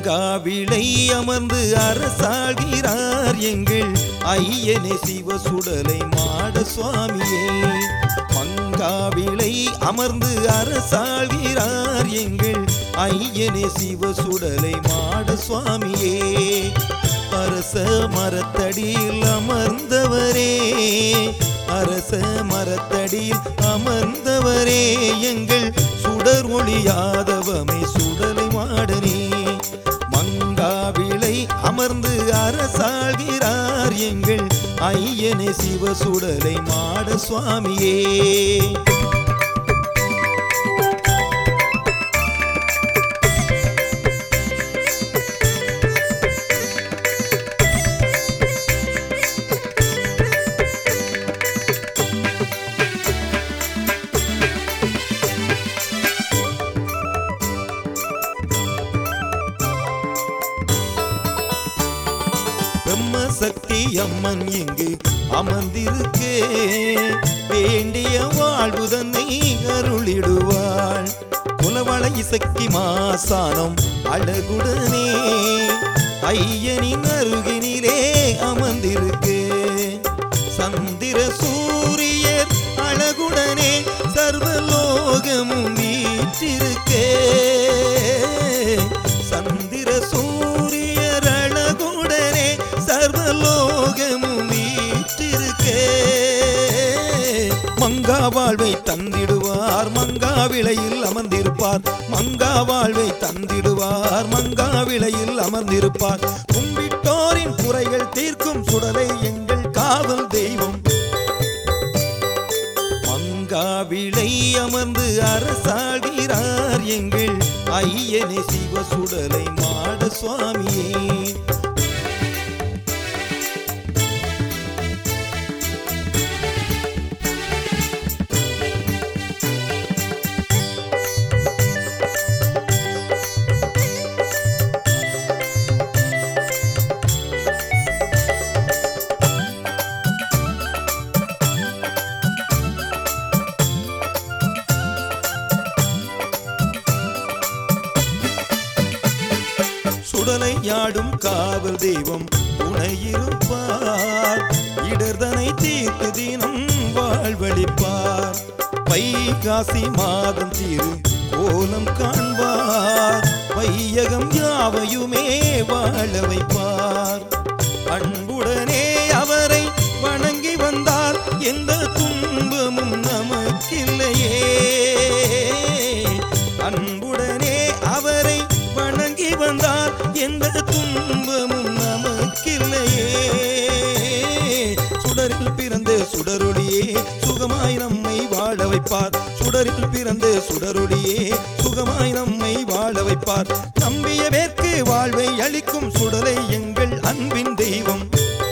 மங்காவிளை அமர்ந்து அரசாகிறார் எங்கள் ஐயனே சிவ சுடலை மாட சுவாமியே மங்காவிளை அமர்ந்து அரசாகிறார் எங்கள் ஐயனே சிவ சுடலை மாட சுவாமியே அரச மரத்தடியில் அமர்ந்தவரே அரச மரத்தடியில் அமர்ந்தவரே எங்கள் சுடர் ஒளியாதவமே சுடலை மாடனே மங்காவிளை அமர்ந்து அரசாகிறார் எங்கள் ஐயனே சிவ சுடலை மாட சுவாமியே பிரம்ம சக்தி அம்மன் இங்கு அமர்ந்திருக்கே வேண்டிய வாழ்வு தன்னை அருளிடுவாள் குலவளை சக்தி மாசானம் அழகுடனே ஐயனின் அருகினிலே அமர்ந்திருக்கு சந்திர சூரியர் அழகுடனே சர்வலோகமும் வீற்றிருக்கே சந்திர சூரியர் அழகுடனே சர்வலோகமும் வீற்றிருக்கே மங்கா வாழ்வை தந்திடுவார் மங்கா விலையில் அமர்ந்திருப்பார் மங்கா வாழ்வை தந்திடுவார் மங்கா விலையில் அமர்ந்திருப்பார் கும்பிட்டோரின் குறைகள் தீர்க்கும் சுடலை எங்கள் காவல் தெய்வம் மங்காவிளை அமர்ந்து அரசாகிறார் எங்கள் ஐயனே சிவ சுடலை மாட சுவாமியே சுடலை யாடும் காவல் தெய்வம் துணையிருப்பார் இடர்தனை தீர்த்து தினம் வாழ்வழிப்பார் வைகாசி மாதம் தீரு கோலம் காண்பார் வையகம் யாவையுமே வாழ வைப்பார் அன்புடனே அவரை வணங்கி வந்தால் எந்த துன்பமும் நமக்கில்லையே அன்புடனே அவரை வணங்கி வந்தால் எந்த துன்பமும் நமக்கில்லையே சுடரில் பிறந்த சுடரொளியே சுகமாய் நம்மை வாழ வைப்பார் சுடரில் பிறந்த சுடரொளியே சுகமாய் நம்மை வாழ வைப்பார் நம்பிய வேர்க்கு வாழ்வை அளிக்கும் சுடலை எங்கள் அன்பின் தெய்வம்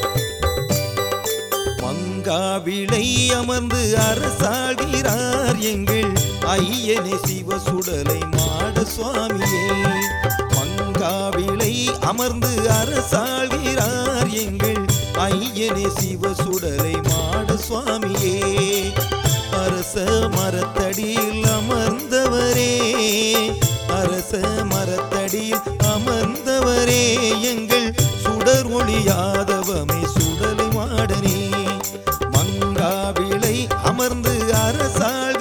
மங்காவிளை அமர்ந்து அரசாகிறார் எங்கள் ஐயனே சிவ சுடலை மாட சுவாமியே மங்காவிளை அமர்ந்து அரசாகிறார் எங்கள் ஐயனே சிவ சுடலை மாட சுவாமியே அரச மரத்தடியில் அமர்ந்தவரே அரச மரத்தடியில் அமர்ந்தவரே எங்கள் சுடர் ஒளியாதவமே சுடலை மாடனே மங்காவிளை அமர்ந்து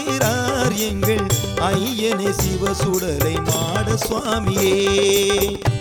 அரசாழ்கிறார் எங்கள் ஐயனே சிவ சுடலை மாட சுவாமியே